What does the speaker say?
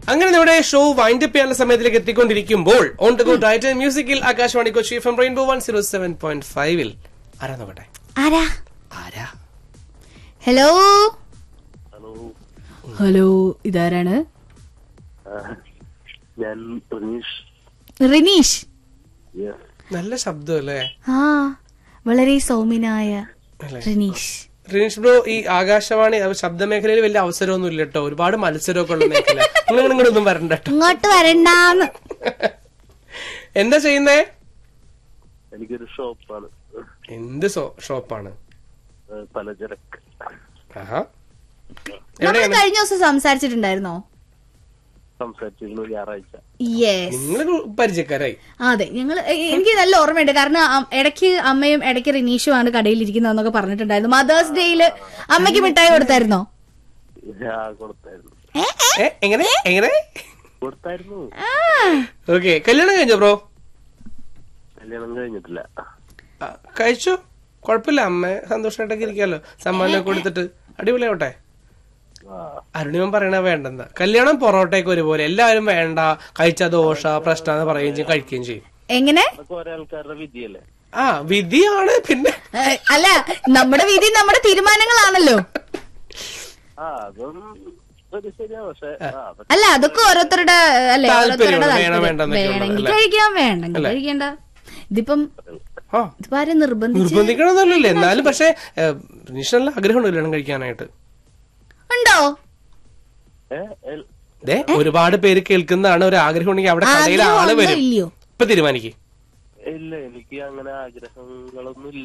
അങ്ങനെ നമ്മുടെ show wind up ചെയ്യാനുള്ള സമയത്തിലേക്ക് എത്തിക്കൊണ്ടിരിക്കുമ്പോൾ ഓൺ ടു ഗോ ഡയറ്റ് മ്യൂസിക്കിൽ Akashvani Kochi F M rainbow one zero seven point ഫൈവിൽ ആരാ നോക്കട്ടെ ആരാ ആരാ ഹലോ ഹലോ ഹലോ ഇതാരാണ് ആ, ഞാൻ റിനീഷ് റിനീഷ് യെസ് നല്ല ശബ്ദം അല്ലേ ആ വളരെ സൗമ്യനായ അല്ലേ? റിനീഷ് റിനീഷ് ബ്രോ ഈ ആകാശവാണി അഹ് ശബ്ദമേഖലയിൽ വലിയ അവസരമൊന്നും ഇല്ല കേട്ടോ ഒരുപാട് മത്സരമൊക്കെ ഉള്ള മേഖല നിങ്ങൾ ഇങ്ങോട്ടൊന്നും വരണ്ട കേട്ടോ ഇങ്ങോട്ട് വരണ്ടാന്ന് എന്താ ചെയ്യുന്നേ എനിക്കൊരു ഷോപ്പാണ് എന്ത് സോ- ഷോപ്പാണ് ഏ, പലചരക്ക് ആഹാ നമ്മൾ എവിടെയാണ് കഴിഞ്ഞ ദിവസം സംസാരിച്ചിട്ടുണ്ടായിരുന്നോ സംസാരിച്ചിരുന്നു ഞായറാഴ്ച യെസ് നിങ്ങൾ പരിചയക്കാരായി അതെ ഞങ്ങൾ എനിക്ക് നല്ല ഓർമ്മയുണ്ട് കാരണം അം- ഇടയ്ക്ക് അമ്മയും ഇടയ്ക്ക് റിനീഷുമാണ് കടയിൽ ഇരിക്കുന്നതെന്നൊക്കെ പറഞ്ഞിട്ടുണ്ടായിരുന്നു മദേഴ്സ് ഡേയില് അമ്മയ്ക്ക് മിഠായി കൊടുത്തായിരുന്നോ ഞാൻ കൊടുത്തായിരുന്നു ഏ എങ്ങനെ എങ്ങനെ കൊടുത്തായിരുന്നു ആ, ഓക്കെ കല്യാണം കഴിഞ്ഞോ ബ്രോ കല്യാണം കഴിഞ്ഞിട്ടില്ല ആ, കഴിച്ചു കുഴപ്പമില്ല അമ്മ സന്തോഷമായിട്ടൊക്കെ ഇരിക്കാലോ സമ്മാനമൊക്കെ കൊടുത്തിട്ട് അടിപൊളിയാവട്ടെ ആ അരുണിമൻ പറയണ വേണ്ടെന്ന് കല്യാണം പൊറോട്ടയൊക്കെ ഒരുപോലെ എല്ലാവരും വേണ്ട കഴിച്ച ദോഷ പ്രശ്നം പറയുകയും ചെയ്യും കഴിക്കുകയും ചെയ്യും എങ്ങനെ അതൊക്കെ ഓരോ ആൾക്കാരുടെ വിധിയല്ലേ ആ വിധിയാണ് പിന്നെ ഏ, അല്ല നമ്മുടെ വിധി നമ്മുടെ തീരുമാനങ്ങളാണല്ലോ ആ അതും ഒരു ശരിയാ പക്ഷെ ആ, അതൊക്കെ അല്ല അതൊക്കെ ഓരോരുത്തരുടെ അല്ലെ താല്പര്യം, ഓരോരുത്തരുടെ വേണം, താല്പര്യം. വേണ്ടെന്നൊക്കെ ഉള്ളത്, വേണമെങ്കിൽ അല്ലേ? കഴിക്കാം വേണ്ടെങ്കിൽ കഴിക്കണ്ട ഇതിപ്പം ആ ഇതിപ്പോ ആരും നിർബന്ധിച്ച് നിർബന്ധിക്കണമെന്നല്ലേ എന്നാലും പക്ഷെ നിഷല്ല ആഗ്രഹമുണ്ട് കല്യാണം കഴിക്കാനായിട്ട് ഉണ്ടോ ഏ, എൽ- ദേ ഒരുപാട് പേര് കേൾക്കുന്നതാണ് ഒരു ആഗ്രഹം ഉണ്ടെങ്കിൽ അവിടെ കടയിൽ ആള് ആഗ്രഹം വരും ഇല്ലയോ ഇപ്പൊ തീരുമാനിക്കും ഇല്ല എനിക്ക് അങ്ങനെ ആഗ്രഹങ്ങളൊന്നും